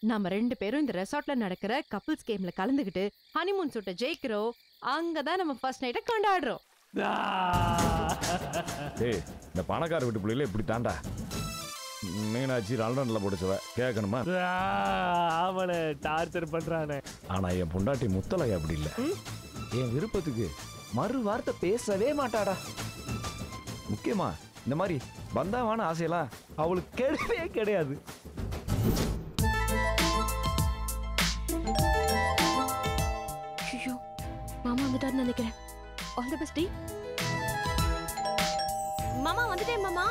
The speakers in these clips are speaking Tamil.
நாம ரெண்டு பேரும் இந்த ரெசார்ட்ல நடக்கிற கப்பிள்ஸ் கேம்ல கலந்துக்கிட்டு ஹனிமூன் சுட்ட ஜெயிக்கிறோம் அங்கதான் நம்ம ஃபர்ஸ்ட் நைட்டை கொண்டாடுறோம் டேய் இந்த பணக்கார வீட்டு பிள்ளைல இப்படி தாண்டா மீனாட்சி லண்டன்ல பிடிச்சவ கேட்கணுமா அவனை டார்ச்சர் பண்றானே ஆனா என் பொண்டாட்டி முத்தலை அப்படி இல்ல என் விருப்பத்துக்கு மறு வார்த்தை பேசவே மாட்டாடா முக்கியமா இந்த மாதிரி பந்தாவான ஆசையெல்லாம் அவளுக்கு கிடையவே கிடையாது ஐயோ மாமா வந்துட்டாருன்னு நினைக்கிறேன் ஆல் தி பெஸ்ட் மாமா வந்துட்டேன் மாமா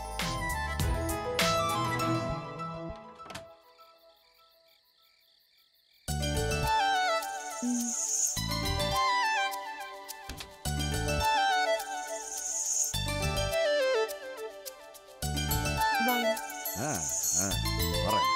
ம். வாங்க ஆ, ஆ, வரேன்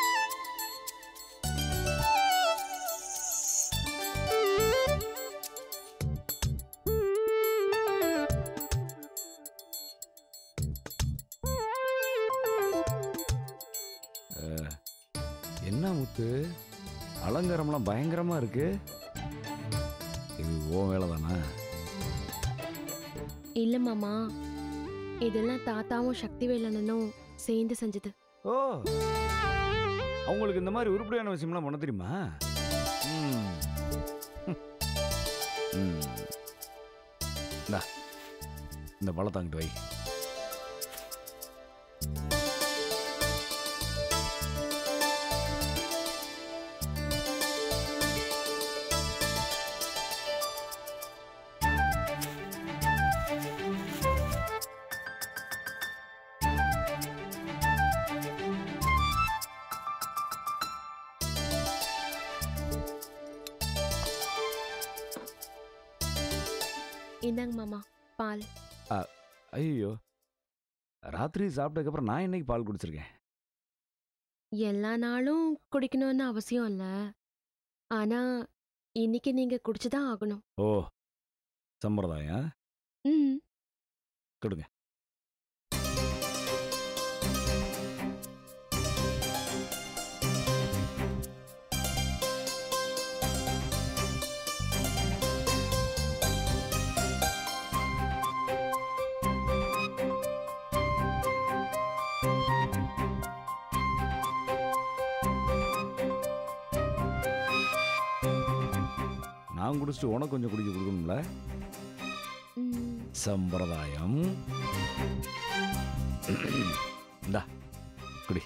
அஹ், என்ன முத்து அலங்காரம்லாம் பயங்கரமா இருக்கு இது ஓ வேலை தானே இல்ல மாமா இதெல்லாம் தாத்தாவும் சக்தி வேலனும் சேர்ந்து செஞ்சது ஓ அவங்களுக்கு இந்த மாதிரி உருப்படியான விஷயம்லாம் பண்ண தெரியுமா ம். ம். இந்தா, இந்த பழத்தை அங்கிட்டு வை இந்தாங்க மாமா பால் ஐயோ ராத்திரி சாப்பிட்டதுக்கப்புறம் நான் இன்னைக்கு பால் குடிச்சிருக்கேன் எல்லா நாளும் குடிக்கணும்னு அவசியம் இல்ல ஆனா இன்னைக்கு நீங்க குடிச்சுதான் ஆகணும் ஓ சம்பிரதாயம் ம் கொடுங்க நான் குடிச்சிட்டு உனக்கு கொஞ்சம் குடிக்க கொடுக்கணும்ல ம். சம்பிரதாயம் இந்தா குடி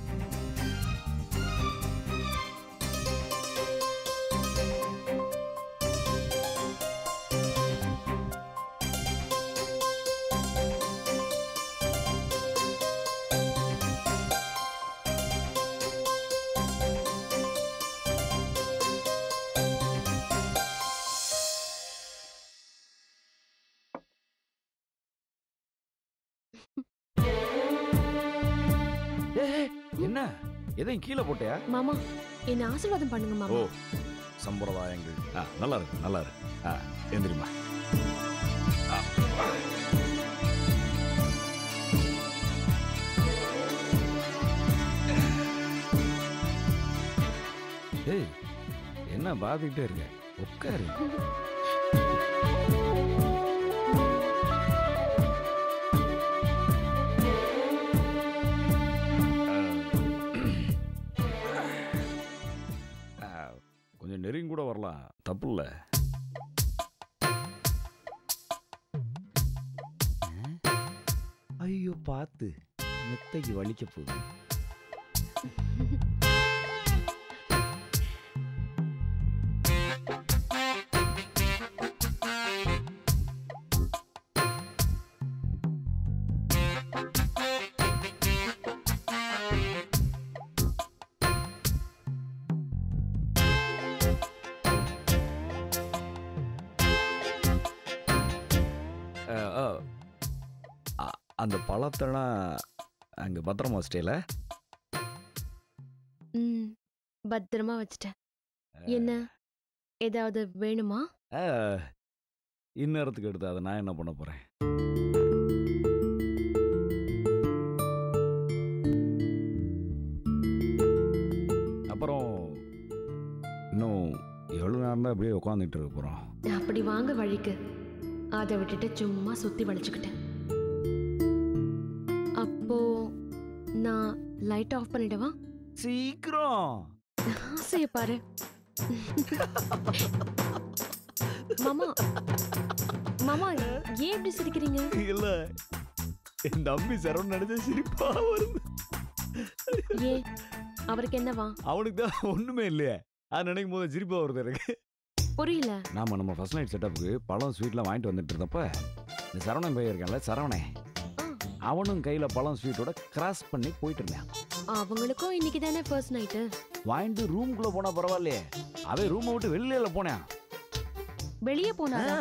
ஏய், என்ன எதையும் கீழே போட்டியா மாமா என்ன ஆசீர்வாதம் பண்ணுங்க ஓ மாமா சம்பிரதாயங்கள் ஆ, நல்லா இருக்கு நல்லா இருக்கு ஆ, எந்திரிம்மா ஆ. ஏய் என்ன பாத்துக்கிட்டே இருக்க உட்காரு ஆ, கொஞ்சம் நெருங்கி கூட வரலாம் தப்பு இல்ல ஐயோ பார்த்து மெத்தைக்கு வலிக்க போகுது அஹ், அஹ், அ- அந்த பழத்தெல்லாம் அங்கே பத்திரமா வச்சிட்டேல ம் பத்திரமா வச்சுட்டேன் என்ன ஏதாவது வேணுமா இந்நேரத்துக்கு எடுத்து அதை நான் என்ன பண்ண போகிறேன் அப்புறம் இருந்தால் அப்படியே உட்காந்துட்டு இருக்க போகிறோம் அப்படி வாங்க வழிக்கு அதை விட்டுட்டு சும்மா சுத்தி வளைச்சுக்கிட்டேன் அப்போ நான் லைட் ஆஃப் பண்ணிடவா சீக்கிரம் ஆசைய பாரு மாமா மாமா ஏன் இப்படி சிரிக்கிறீங்க இல்ல என் தம்பி சரவணன் நினைச்ச சிரிப்பா வருது ஏன் அவருக்கு என்னவா அவனுக்கு தான் ஒண்ணுமே இல்லையே அது நினைக்கும் போது சிரிப்பா வருது எனக்கு புரியல நாம நம்ம ஃபர்ஸ்ட் நைட் செட்டப்புக்கு பழம் ஸ்வீட்லாம் வாங்கிட்டு வந்துட்டு இருந்தப்ப இந்த சரவணன் பையன் இருக்கான்ல சரவணன் ஆ, அவனும் கையில பழம் ஸ்வீட்டோட கிராஸ் பண்ணி போயிட்டு இருந்தான் அவங்களுக்கும் இன்னைக்கு தானே ஃபர்ஸ்ட் நைட்டு வாங்கிட்டு ரூம்குள்ள போனா பரவாயில்லையே அவன் ரூமை விட்டு வெளியில போனான் வெளியே போனாரா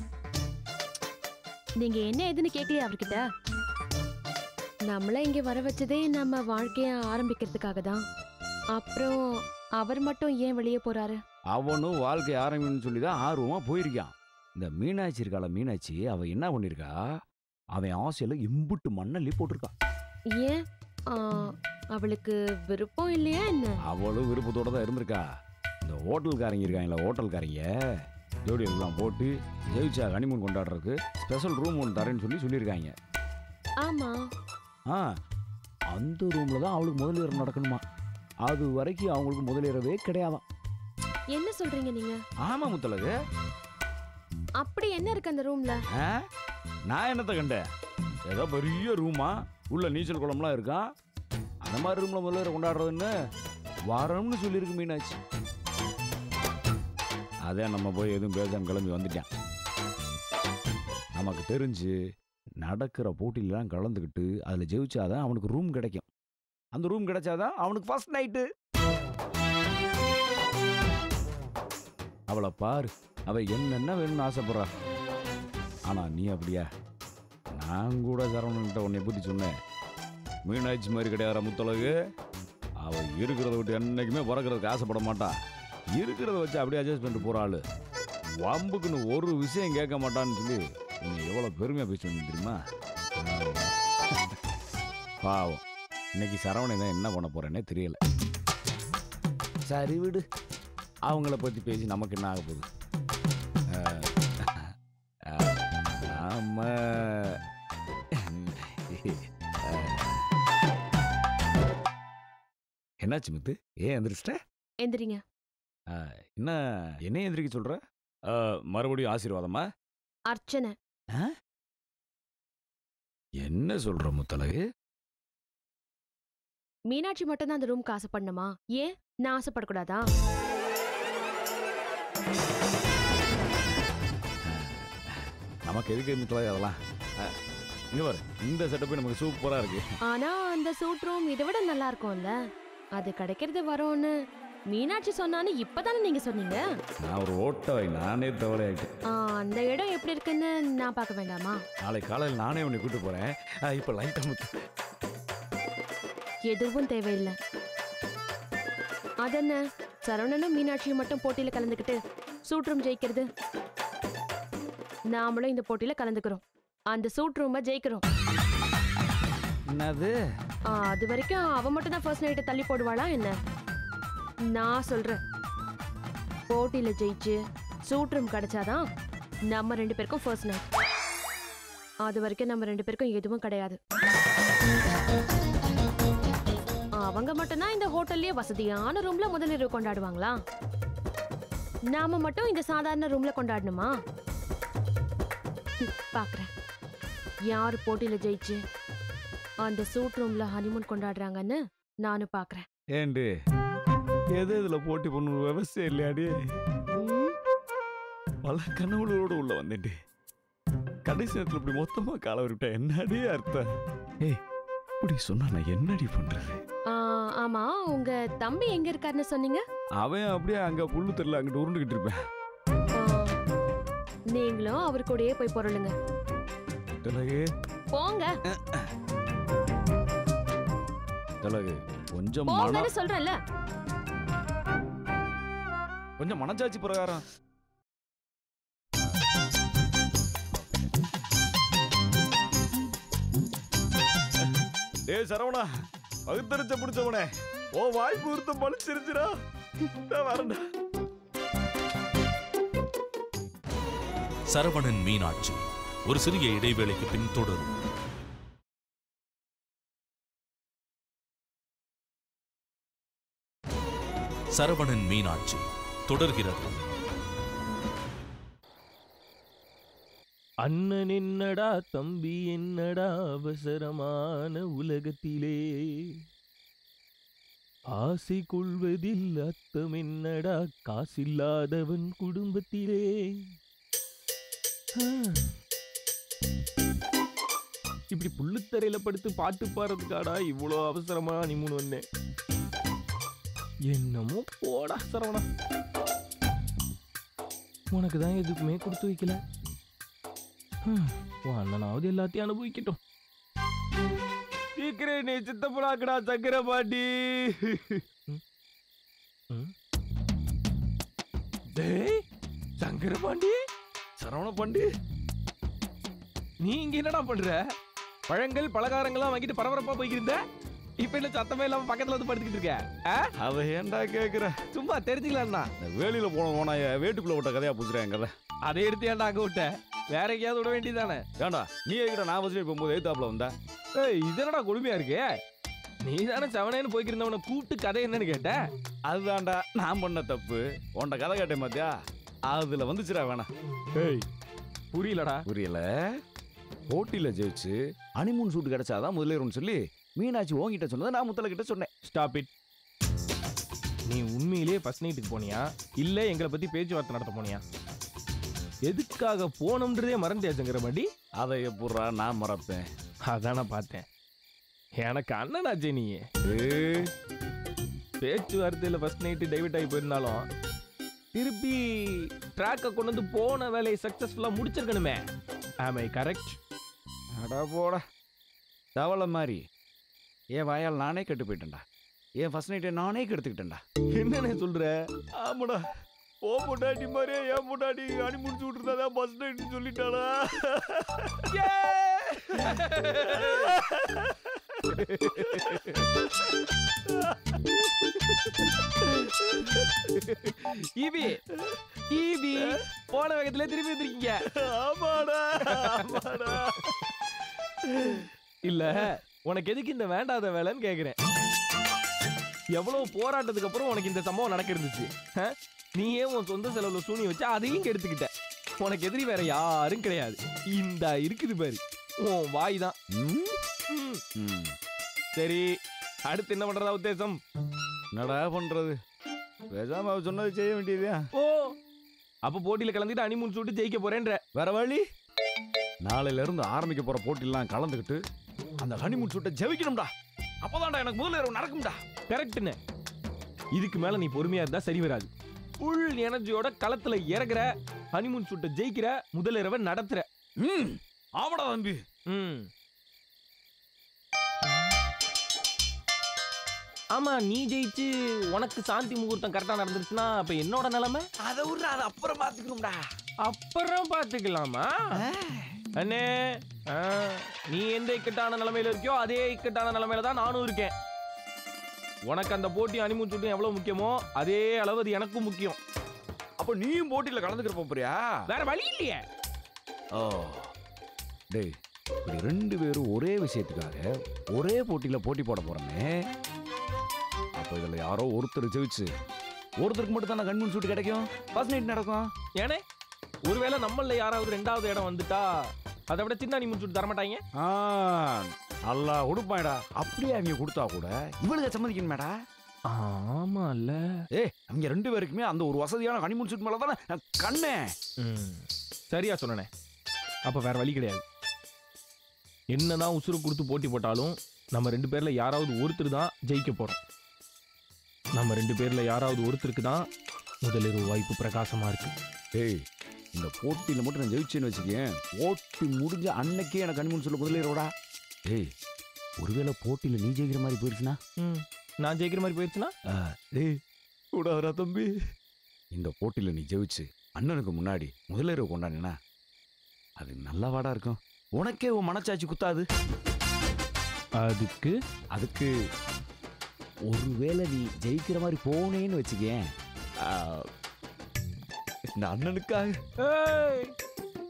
நீங்க என்ன ஏதுன்னு கேட்கலையா அவர்கிட்ட நம்மள இங்க வர வச்சதே நம்ம வாழ்க்கைய ஆரம்பிக்கிறதுக்காக தான் அப்புறம் அவர் மட்டும் ஏன் வெளியே போறாரு அவனும் வாழ்க்கை ஆரம்பின்னு சொல்லி தான் ஆர்வமா போயிருக்கான் இந்த மீனாட்சி இருக்கால மீனாட்சி அவ என்ன பண்ணிருக்கா அவன் ஆசையில இம்புட்டு மண்ணள்ளி போட்டிருக்கான் ஏன் ஆ, அவளுக்கு விருப்பம் இல்லையா என்ன அவளும் விருப்பத்தோட தான் இருந்திருக்கா இந்த ஹோட்டல்காரங்க இருக்காங்களா ஹோட்டல்காரங்க ஜோடி எல்லாம் போட்டு ஜெயிச்சா ஹனிமூன் கொண்டாடுறதுக்கு ஸ்பெஷல் ரூம் ஒன்று தரேன்னு சொல்லி சொல்லியிருக்காங்க ஆமா ஆ அந்த ரூமில் தான் அவளுக்கு முதலீரம் நடக்கணுமா அது வரைக்கும் அவங்களுக்கு முதலீரவே கிடையாதாம் என்ன சொல்றீங்க நீங்க ஆமாம் முத்தலகு அப்படி என்ன இருக்கு அந்த ரூம்ல ஆ நான் என்னத்த கண்டேன் ஏதோ பெரிய ரூமா உள்ள நீச்சல் குளம்லாம் இருக்கா அந்த மாதிரி ரூமில் முதல்ல கொண்டாடுறதுன்னு வரம்னு சொல்லியிருக்கு மீனாட்சி அதே நம்ம போய் எதுவும் பேசாம கிளம்பி வந்துட்டேன் நமக்கு தெரிஞ்சு நடக்கிற போட்டியிலாம் கலந்துக்கிட்டு அதில் ஜெயிச்சாதான் அவனுக்கு ரூம் கிடைக்கும் அந்த ரூம் கிடைச்சாதான் அவனுக்கு ஃபர்ஸ்ட் நைட்டு அவளை பாரு அவ என்னென்ன வேணும்னு ஆசைப்படுறா ஆனா நீ அப்படியா நான் கூட சரவணன்கிட்ட உன்னை பற்றி சொன்னேன் மீனாட்சி மாதிரி கிடையாது முத்தளகு அவ இருக்கிறத விட்டு என்னைக்குமே பிறக்கிறதுக்கு ஆசைப்பட மாட்டா இருக்கிறத வச்சு அப்படியே அட்ஜஸ்ட் பண்ணிட்டு போற ஆளு வம்புக்குன்னு ஒரு விஷயம் கேட்க மாட்டான்னு சொல்லி நீ எவ்வளோ பெருமையாக பேசுவீங்க தெரியுமா பாவம் இன்னைக்கு சரவணன் தான் என்ன பண்ண போறேன்னே தெரியல சரி விடு அவங்கள பற்றி பேசி நமக்கு என்ன ஆக போகுது அஹ், அஹ், நாம என்னாச்சு முத்து ஏன் எந்திரிச்சிட்ட எந்திரிங்க என்ன என்ன எந்திரிக்க சொல்ற அஹ், மறுபடியும் ஆசீர்வாதமா அர்ச்சனை என்ன சொல்ற முத்தலகு மீனாட்சி மட்டும் தான் அந்த ரூம்க்கு ஆசைப்படணுமா ஏன் நான் ஆசைப்படக்கூடாதா நமக்கு எதுக்கு முத்தலகு அதெல்லாம் அஹ், இங்க பாரு இந்த செட்டப்பே நமக்கு சூப்பரா இருக்கு ஆனா அந்த சூட் ரூம் இதை விட நல்லா இருக்கும்ல அது கிடைக்கிறது வரோன்னு மீனாட்சி சொன்னான்னு இப்பதானே நீங்க சொன்னீங்க நான் ஒரு ஓட்டவை நானே தவறை ஆயிட்டேன் ஆ, அந்த இடம் எப்படி இருக்குன்னு நான் பார்க்க வேண்டாமா நாளை காலையில் நானே உன்னை கூட்டு போறேன் அஹ், இப்ப லைட்டா முத்து எதுவும் தேவையில்லை அதென்ன சரவணனும் மீனாட்சியும் மட்டும் போட்டியில கலந்துக்கிட்டு சூட் ரூம் ஜெயிக்கிறது நாமளும் இந்த போட்டியில கலந்துக்கிறோம் அந்த சூட் ரூமை ஜெயிக்கிறோம் என்னது ஆ, அது வரைக்கும் அவ மட்டும் தான் ஃபர்ஸ்ட் நைட்டை தள்ளி போடுவாளா என்ன நான் சொல்றேன் போட்டியில ஜெயிச்சு சூட் ரூம் கிடைச்சாதான் நம்ம ரெண்டு பேருக்கும் ஃபர்ஸ்ட் நைட் அது வரைக்கும் நம்ம ரெண்டு பேருக்கும் எதுவும் கிடையாது அவங்க மட்டும்தான் இந்த ஹோட்டல்லயே வசதியான ரூம்ல முதலிரவு கொண்டாடுவாங்களா நாம மட்டும் இந்த சாதாரண ரூம்ல கொண்டாடணுமா ம், பாக்குறேன் யார் போட்டியில ஜெயிச்சு அந்த சூட் ரூம்ல ஹனிமூன் கொண்டாடுறாங்கன்னு நானும் பாக்குறேன் ஏண்டு எது இதுல போட்டி பண்ணணும் விவசாயம் இல்லையாடி ம், பல கனவுகளோட உள்ள வந்துட்டு கடைசி நேரத்துல இப்படி மொத்தமா கால விட்டா என்னடி அர்த்தம் ஏய் இப்படி சொன்னா நான் என்னடி பண்றது ஆ, ஆமா உங்க தம்பி எங்க இருக்காருன்னு சொன்னீங்க அவன் அப்படியே அங்க புல்லு தெரியல அங்கிட்டு உருண்டுகிட்டு இருப்பேன் ஆ, நீங்களும் அவர் கூடயே போய் பொருளுங்க திலகு போங்க திலகு கொஞ்சம் மன போங்கன்னு சொல்றேன்ல கொஞ்சம் மனச்சாட்சி பிரகாரம் ஏய் சரவணா பகுத்தறிச்ச பிடிச்சவனே ஓ வாய்ப்பு ஒருத்தம் பழிச்சிருச்சுடா நான் வரேன்டா சரவணன் மீனாட்சி ஒரு சிறிய இடைவேளைக்கு பின் தொடரும் சரவணன் மீனாட்சி தொடர்கிறது அண்ணன் என்னடா தம்பி என்னடா அவசரமான உலகத்திலே ஆசை கொள்வதில் அர்த்தம் என்னடா காசில்லாதவன் குடும்பத்திலே ஆ. இப்படி புள்ளுத்தரையில படுத்து பாட்டு பாடுறதுக்காடா இவ்வளோ அவசரமா நீ வந்தேன் என்னமோ போடா சரவணா உனக்கு தான் எதுக்குமே கொடுத்து வைக்கல ஹம், உன் அண்ணனாவது எல்லாத்தையும் அனுபவிக்கட்டும் சீக்கிரம் நீ சித்தப்படாக்கடா சக்கர பாட்டி ம், ம். டேய் சங்கர பாண்டி சரவண பாண்டி நீ இங்க என்னடா பண்ற பழங்கள் பலகாரங்கள்லாம் வாங்கிட்டு பரபரப்பா போய்க்கிருந்த இப்ப என்ன சத்தமே இல்லாம பக்கத்துல வந்து படுத்துக்கிட்டு இருக்க ஆ? அதை ஏன்டா கேக்குற சும்மா தெரிஞ்சுக்கலாம்னா இந்த வேலியில போன ஓனாய வேட்டுக்குள்ள விட்ட கதையா புதுறேன் கதை அதை எடுத்து ஏன்டா அங்க விட்ட வேற எங்கேயாவது விட வேண்டியதானே ஏன்டா நீ எங்கிட்ட நான் வசதி போகும்போது எதிர்த்தாப்புல வந்தா ஏய் இது என்னடா கொடுமையா இருக்கு நீ தானே செவனேன்னு போய்க்கிருந்தவனை கூப்பிட்டு கதை என்னன்னு கேட்ட அதுதான்டா நான் பண்ண தப்பு உன்ட கதை கேட்டேன் பாத்தியா அதுல வந்துச்சுடா வேணாம் ஏய் புரியலடா புரியல போட்டியில ஜெயிச்சு அனிமூன் சூட் கிடைச்சாதான் முதலேறும்னு சொல்லி மீனாட்சி ஓங்கிட்ட சொன்னதை நான் முத்தல கிட்ட சொன்னேன் ஸ்டாப் இட் நீ உண்மையிலேயே ஃபர்ஸ்ட் நைட்டுக்கு போனியா இல்ல எங்களை பத்தி பேச்சுவார்த்தை நடத்த போனியா எதுக்காக போனோம்ன்றதே மறந்தியாச்சுங்கிற மாட்டி அதை எப்பட்றா நான் மறப்பேன் அதான் நான் பார்த்தேன் எனக்கு அண்ணனாச்சே நீ ஏய், பேச்சுவார்த்தையில் ஃபர்ஸ்ட் நைட்டு டைவர்ட் ஆகி போயிருந்தாலும் திருப்பி ட்ராக்கை கொண்டு வந்து போன வேலையை சக்ஸஸ்ஃபுல்லாக முடிச்சிருக்கணுமே ஆம் ஐ கரெக்ட் அடா போடா தவளை மாதிரி என் வாயால் நானே கெட்டு போயிட்டேன்டா என் ஃபர்ஸ்ட் நைட்டை நானே கெடுத்துக்கிட்டேன்டா என்னன்னு சொல்ற ஆமாடா ஓ பொண்டாட்டி மாதிரியே என் பொண்டாட்டி அனி முடிச்சு விட்டுருந்தா ஃபர்ஸ்ட் நைட்னு சொல்லிட்டாளா ஈபி ஈபி போன வேகத்துல திரும்பி வந்திருக்கீங்க ஆமாடா ஆமாடா இல்ல உனக்கு எதுக்கு இந்த வேண்டாத வேலைன்னு கேக்குறேன் எவ்வளவு போராட்டத்துக்கு அப்புறம் உனக்கு இந்த சம்பவம் நடக்க இருந்துச்சு ஆ? நீயே உன் சொந்த செலவுல சூனி வச்சு அதையும் கெடுத்துக்கிட்ட உனக்கு எதிரி வேற யாரும் கிடையாது இந்த இருக்குது பாரு உன் வாய் தான் ம்? ம். ம். சரி அடுத்து என்ன பண்றதா உத்தேசம் என்னடா பண்றது பேசாம அவ சொன்னது செய்ய வேண்டியதுயா ஓ அப்ப போட்டியில கலந்துட்டு அனிமூன் சூட்டு ஜெயிக்க போறேன்ற வேற வழி நாளையில இருந்து ஆரம்பிக்க போற போட்டிலாம் கலந்துக்கிட்டு அந்த ஹனிமூன் சூட்டை ஜெயிக்கணும்டா அப்பதான்டா எனக்கு முதல்ல இரவு நடக்கும்டா கரெக்ட்னு இதுக்கு மேல நீ பொறுமையா இருந்தா சரி வராது ஃபுல் எனர்ஜியோட களத்துல இறங்குற ஹனிமூன் சூட்டை ஜெயிக்கிற முதல் இரவை நடத்துற ம் ஆமாடா தம்பி ம் ஆமா நீ ஜெயிச்சு உனக்கு சாந்தி முகூர்த்தம் கரெக்டா நடந்துருச்சுன்னா அப்ப என்னோட நிலைமை அதை விட்ற அதை அப்புறம் பாத்துக்கணும்டா அப்புறம் பாத்துக்கலாமா அண்ணே ஆ, நீ எந்த இக்கட்டான நிலைமையில இருக்கியோ அதே இக்கட்டான நிலைமையில தான் நானும் இருக்கேன் உனக்கு அந்த போட்டி அனிமூன் சூட்டும் எவ்வளவு முக்கியமோ அதே அளவு அது எனக்கும் முக்கியம் அப்ப நீயும் போட்டியில கலந்துக்கிற போறியா வேற வழி இல்லையே ஓ டேய் இப்படி ரெண்டு பேரும் ஒரே விஷயத்துக்காக ஒரே போட்டியில போட்டி போட போறோமே அப்ப இதுல யாரோ ஒருத்தர் ஜெயிச்சு ஒருத்தருக்கு மட்டும் தானே கண்மூன் சூட்டு கிடைக்கும் ஃபர்ஸ்ட் நைட் நடக்கும் ஏனே ஒருவேளை நம்மள யாராவது ரெண்டாவது இடம் வந்துட்டா அதை விட சின்ன அனிமூன் சூட் தரமாட்டாங்க ஆ நல்லா கொடுப்பாடா அப்படியே அவங்க கொடுத்தா கூட இவளுக்கு சம்மதிக்கணுமேடா ஆமா இல்ல ஏ அவங்க ரெண்டு பேருக்குமே அந்த ஒரு வசதியான ஹனிமூன் சூட் மேல தானே நான் கண்ணே சரியா சொன்னனே அப்ப வேற வழி கிடையாது என்னதான் உசுறு கொடுத்து போட்டி போட்டாலும் நம்ம ரெண்டு பேர்ல யாராவது ஒருத்தர் தான் ஜெயிக்க போறோம் நம்ம ரெண்டு பேர்ல யாராவது ஒருத்தருக்கு தான் முதலிரவு வாய்ப்பு பிரகாசமா இருக்கு ஏய் இந்த போட்டியில மட்டும் நான் ஜெயிச்சேன்னு வச்சுக்கேன் போட்டி முடிஞ்ச அன்னைக்கே எனக்கு ஹனிமூன் சொல்ல முதலிரோடா ஏய் ஒருவேளை போட்டியில நீ ஜெயிக்கிற மாதிரி போயிடுச்சுன்னா ம், நான் ஜெயிக்கிற மாதிரி போயிடுச்சுன்னா டேய் கூடாதுடா தம்பி இந்த போட்டியில நீ ஜெயிச்சு அண்ணனுக்கு முன்னாடி முதலிரவு கொண்டாடினா அது நல்லவாடா இருக்கும் உனக்கே உன் மனச்சாட்சி குத்தாது அதுக்கு அதுக்கு ஒருவேளை நீ ஜெயிக்கிற மாதிரி போனேன்னு வச்சுக்கேன் ஆ, இந்த அண்ணனுக்காக ஏய்,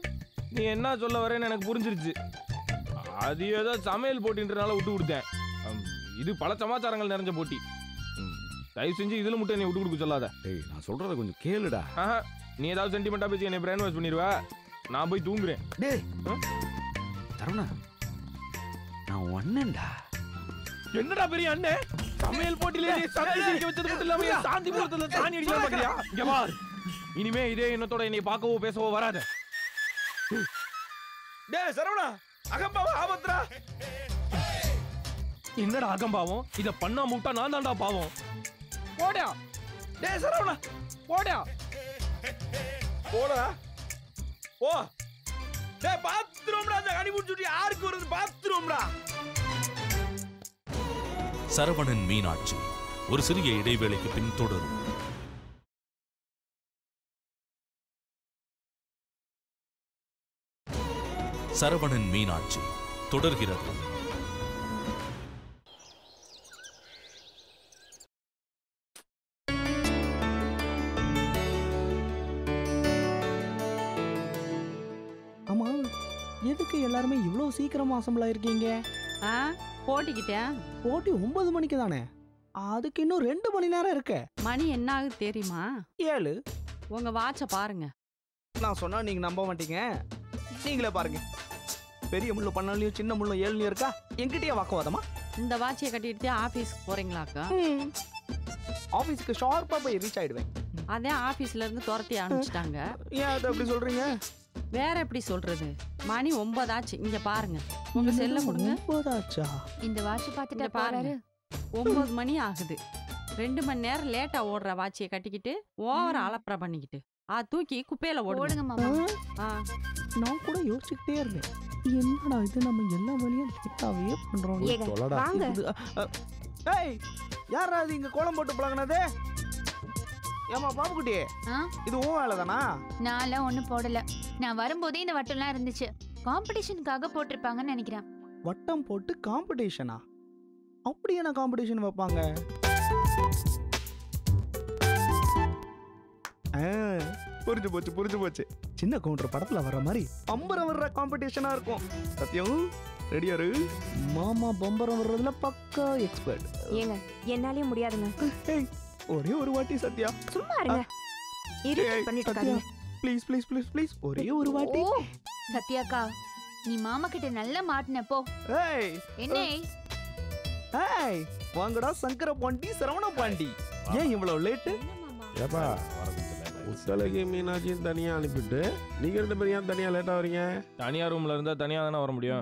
நீ என்ன சொல்ல வரேன்னு எனக்கு புரிஞ்சிருச்சு அது ஏதோ சமையல் போட்டின்றனால விட்டு கொடுத்தேன் அம், இது பல சமாச்சாரங்கள் நிறைஞ்ச போட்டி ம், தயவு செஞ்சு இதுல மட்டும் என்னை விட்டு கொடுக்க சொல்லாத டேய் நான் சொல்றத கொஞ்சம் கேளுடா ஆஹா நீ ஏதாவது சென்டிமெண்டா பேசி என்னை பிரெயின் வாஷ் பண்ணிடுவ நான் போய் தூங்குறேன் டேய் ம்? தருணா நான் ஒன்னேன்டா என்னடா பெரிய அண்ணன் சமையல் போட்டியில நீ சமையல் சிரிக்க வச்சது மட்டும் இல்லாம என் சாந்தி முகத்துல சாணி அடிக்கலாம் பாத்தியா இங்க பார் இனிமே இதே எண்ணத்தோட என்னை பார்க்கவோ பேசவோ வராத டேய் சரவணா அகம்பாவா ஆபத்ரா என்னடா அகம்பாவம் இத பண்ணாம விட்டா நான் தான்டா பாவம் போடா டேய் சரவணா போடா போடா ஓ டேய் பாத்ரூம்டா அந்த கனி முடிச்சுட்டு யாருக்கு வருது பாத்ரூம்டா சரவணன் மீனாட்சி ஒரு சிறிய இடைவேளைக்கு பின் தொடரும் சரவணன் மீனாட்சி தொடர்கிறது ஆமா எதுக்கு எல்லாருமே இவ்வளோ சீக்கிரமா அசம்பிள் ஆயிருக்கீங்க ஆ போட்டிக்கிட்டேன் போட்டி ஒன்பது மணிக்கு தானே அதுக்கு இன்னும் ரெண்டு மணி நேரம் இருக்கு மணி என்ன ஆகுது தெரியுமா ஏழு உங்க வாட்ச பாருங்க நான் சொன்னா நீங்க நம்ப மாட்டீங்க நீங்களே பாருங்க பெரிய முள்ளு பண்ணலையும் சின்ன முள்ளும் ஏழுலையும் இருக்கா என்கிட்டயே வாக்குவாதமா இந்த வாட்சியை கட்டிட்டு ஆபீஸ்க்கு போறீங்களாக்கா ஆஃபீஸுக்கு ஷார்ப்பா போய் ரீச் ஆயிடுவேன் அதே ஆபீஸ்ல இருந்து துரத்தி அனுப்பிச்சிட்டாங்க ஏன் அதை அப்படி சொல்றீங்க வேற எப்படி சொல்றது மணி ஒன்பதாச்சு இங்க பாருங்க உங்க செல்ல கொடுங்க ஒன்பதாச்சா இந்த வாட்ச் பார்த்துட்டா இங்க பாருங்க போறாரு ஒன்பது மணி ஆகுது ரெண்டு மணி நேரம் லேட்டா ஓடுற வாட்சியை கட்டிக்கிட்டு ஓவர அலப்பற பண்ணிக்கிட்டு ஆ தூக்கி குப்பையில ஓடுங்க ஓடுங்க மாமா ஆ, நான் கூட யோசிச்சுக்கிட்டே இருந்தேன் என்னடா இது நம்ம எல்லா வழியும் லேட்டாவே பண்றோம் ஏங்க, சொல்லடா. வாங்க. இது, அ, அ, ஏய் யாரா அது இங்க கோலம் போட்டு பழகுனது ஏமா பாப்புக்குட்டி ஆ? இது உன் வேலை தானா நான்லாம் ஒண்ணும் போடல நான் வரும்போதே இந்த வட்டம்லாம் இருந்துச்சு காம்படிஷனுக்காக போட்டிருப்பாங்கன்னு நினைக்கிறேன் வட்டம் போட்டு காம்படிஷனா அப்படி என்ன காம்படிஷன் வைப்பாங்க ஆ, புரிஞ்சு போச்சு புரிஞ்சு போச்சு சின்ன கவுண்டர் படத்துல வர்ற மாதிரி பம்பரம் வர்ற காம்படிஷனா இருக்கும் சத்தியம் ரெடியா இரு மாமா பம்பரம் வர்றதுல பக்கா எக்ஸ்பர்ட் ஏங்க என்னாலயும் முடியாதுங்க ஒரே ஒரு வாட்டி சத்யா சும்மா இருங்க irritate ஏய், பண்ணிட்டு சத்யா இருக்காதீங்க ப்ளீஸ் ப்ளீஸ் ப்ளீஸ் ப்ளீஸ் ஒரே ஒரு வாட்டி ஓ சத்யாக்கா நீ மாமா கிட்ட நல்லா மாட்டின போ ஏய் என்ன ஏய் வாங்கடா சங்கர பாண்டி சரவண பாண்டி ஏன் இவ்வளவு லேட்டு ஏப்பா முத்தலகி மீனாட்சியும் தனியா அனுப்பிட்டு நீங்க ரெண்டு பேரும் ஏன் தனியா லேட்டா வரீங்க தனியா ரூம்ல இருந்தா தனியா தானே வர முடியும்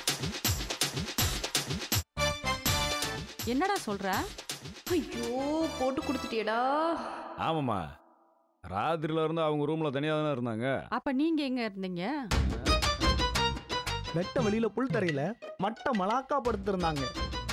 என்னடா சொல்ற ஐயோ போட்டு கொடுத்துட்டியடா ஆமாம்மா ராத்திரில இருந்து அவங்க ரூம்ல தனியா தானே இருந்தாங்க அப்ப நீங்க எங்க இருந்தீங்க வெட்ட வெளியில புல் தரையில மட்ட மலாக்கா படுத்திருந்தாங்க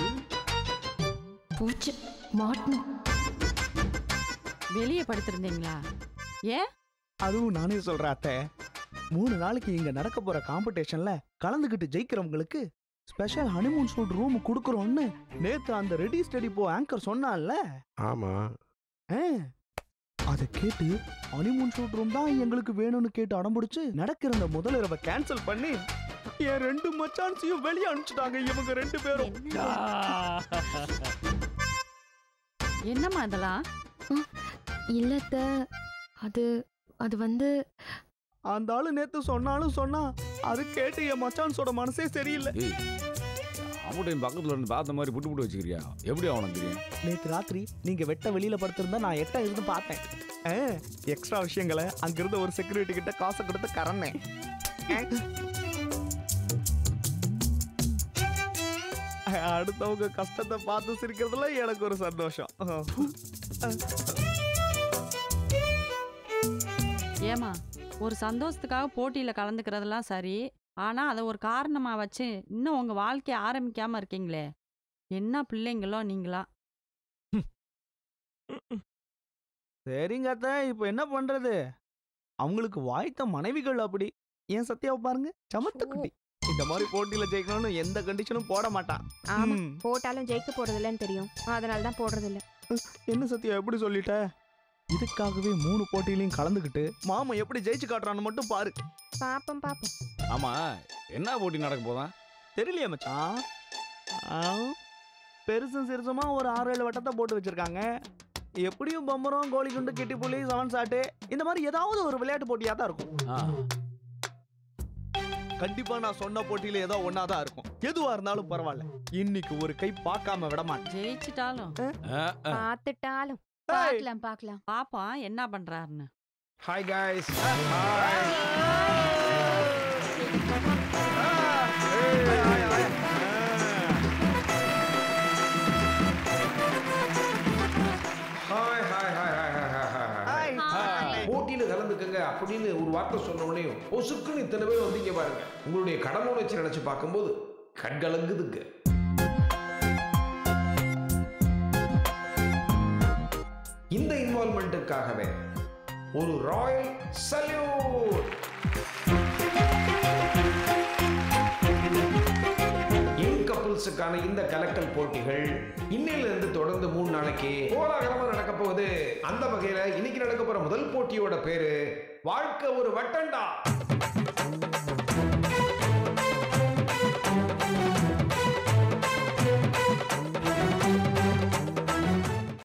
பூச்சு மாட்டணும் வெளியே படுத்திருந்தீங்களா ஏன் அதுவும் நானே சொல்றேன் அத்தை மூணு நாளைக்கு இங்க நடக்க போற காம்படிஷன்ல கலந்துக்கிட்டு ஜெயிக்கிறவங்களுக்கு ஸ்பெஷல் ஹனிமூன் சூட் ரூம் கொடுக்குறோம்னு நேத்து அந்த ரெடி ஸ்டடி போ ஆங்கர் சொன்னான்ல ஆமா ஆ, அதை கேட்டு ஹனிமூன் ஷூட் ரூம் தான் எங்களுக்கு வேணும்னு கேட்டு அடம்பிடிச்சு நடக்கிற இந்த முதல் இரவை கேன்சல் பண்ணி என் ரெண்டு மச்சான்ஸையும் வெளியே அனுப்பிச்சிட்டாங்க இவங்க ரெண்டு பேரும் என்னம்மா இதெல்லாம் இல்லத்த அது அது வந்து அந்த ஆளு நேத்து சொன்னாலும் சொன்னா அது கேட்டு என் மச்சான்ஸோட மனசே சரியில்லை ஏய் அம்முட்டையும் பக்கத்துல இருந்து பார்த்த மாதிரி புட்டு புட்டு வச்சுக்கிறியா எப்படி அவனுக்கு தெரியும் நேத்து ராத்திரி நீங்க வெட்ட வெளியில படுத்திருந்தா நான் எட்ட இருந்து பார்த்தேன் எக்ஸ்ட்ரா விஷயங்களை அங்கிருந்த ஒரு செக்யூரிட்டி கிட்ட காசை கொடுத்து கறந்தேன் ஆ. அடுத்தவங்க கஷ்டத்தை பார்த்து சிரிக்கிறதுல எனக்கு ஒரு சந்தோஷம் ஏமா ஒரு சந்தோஷத்துக்காக போட்டியில கலந்துக்கிறதெல்லாம் சரி ஆனா அதை ஒரு காரணமா வச்சு இன்னும் உங்க வாழ்க்கைய ஆரம்பிக்காம இருக்கீங்களே என்ன பிள்ளைங்களோ நீங்களா சரிங்க அத்தை இப்போ என்ன பண்றது அவங்களுக்கு வாய்த்த மனைவிகள் அப்படி ஏன் சத்யாவை பாருங்க சமத்து குட்டி இந்த மாதிரி போட்டியில ஜெயிக்கணும்னு எந்த கண்டிஷனும் போட மாட்டான் ஆமா ம். போட்டாலும் ஜெயிக்க போறது இல்லைன்னு தெரியும் அதனால தான் போடுறது இல்ல என்ன சத்யா எப்படி சொல்லிட்ட இதுக்காகவே மூணு போட்டியிலையும் கலந்துக்கிட்டு மாமா எப்படி ஜெயிச்சு காட்டுறான்னு மட்டும் பாரு பாப்போம் பாப்போம் ஆமா என்ன போட்டி நடக்க போதான் தெரியலையே மச்சான் ஆ, பெருசும் சிறுசுமா ஒரு ஆறு ஏழு வட்டத்தை போட்டு வச்சிருக்காங்க எப்படியும் பம்பரம் கோழி குண்டு கெட்டி புலி செவன் சாட்டு இந்த மாதிரி ஏதாவது ஒரு விளையாட்டு போட்டியா தான் இருக்கும் கண்டிப்பா நான் சொன்ன போட்டியில ஏதோ ஒன்னா தான் இருக்கும் எதுவா இருந்தாலும் பரவாயில்ல இன்னைக்கு ஒரு கை பார்க்காம விட மாட்டேன் ஜெயிச்சிட்டாலும் பார்த்துட்டாலும் பார்க்கலாம் பார்க்கலாம் பாப்போம் என்ன பண்றாருன்னு hi guys hi hi hi hi hi hi போட்டியில கலந்துக்கங்க அப்படின்னு ஒரு வார்த்தை சொன்ன உடனே பொசுக்குன்னு இத்தனை பேர் வந்தீங்க பாருங்க உங்களுடைய கடமை உணர்ச்சி நினைச்சு பார்க்கும்போது கண்கலங்குதுங்க இந்த இன்வால்மெண்ட்டுக்காகவே ஒரு ராயல் சல்யூட் யங் கப்புள்ஸுக்கான இந்த கலக்கல் போட்டிகள் இன்னையில இருந்து தொடர்ந்து மூணு நாளைக்கு கோலாகலமா நடக்க போகுது அந்த வகையில இன்னைக்கு நடக்க போற முதல் போட்டியோட பேரு வாழ்க்கை ஒரு வட்டண்டா